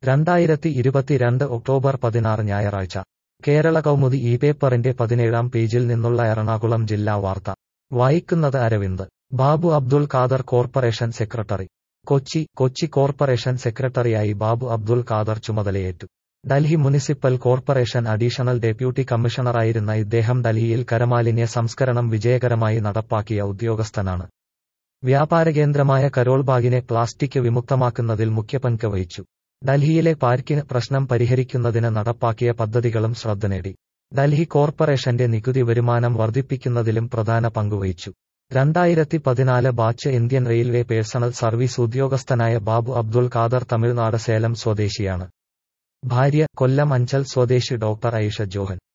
രണ്ടായിരത്തി ഇരുപത്തിരണ്ട് ഒക്ടോബർ പതിനാറ് ഞായറാഴ്ച കേരള കൗമുദി ഈ പേപ്പറിന്റെ പതിനേഴാം പേജിൽ നിന്നുള്ള എറണാകുളം ജില്ലാ വാർത്ത വായിക്കുന്നത് Aravind Babu Abdul Khader corporation secretary Kochi Kochi corporation സെക്രട്ടറിയായി ബാബു അബ്ദുൾ ഖാദർ ചുമതലയേറ്റു Delhi municipal corporation additional deputy കമ്മീഷണറായിരുന്ന ഇദ്ദേഹം ഡൽഹിയിൽ കരമാലിന്യ സംസ്കരണം വിജയകരമായി നടപ്പാക്കിയ ഉദ്യോഗസ്ഥനാണ് വ്യാപാരകേന്ദ്രമായ കരോൾബാഗിനെ പ്ലാസ്റ്റിക് വിമുക്തമാക്കുന്നതിൽ മുഖ്യപങ്ക് വഹിച്ചു ഡൽഹിയിലെ പാർക്കിന് പ്രശ്നം പരിഹരിക്കുന്നതിന് നടപ്പാക്കിയ പദ്ധതികളും ശ്രദ്ധ നേടി ഡൽഹി കോർപ്പറേഷന്റെ നികുതി വരുമാനം വർദ്ധിപ്പിക്കുന്നതിലും പ്രധാന പങ്കുവഹിച്ചു രണ്ടായിരത്തി പതിനാല് batch Indian railway personnel service ഉദ്യോഗസ്ഥനായ ബാബു അബ്ദുൾ ഖാദർ തമിഴ്നാട് സേലം സ്വദേശിയാണ് ഭാര്യ കൊല്ലം അഞ്ചൽ സ്വദേശി ഡോക്ടർ ഐഷ ജോഹൻ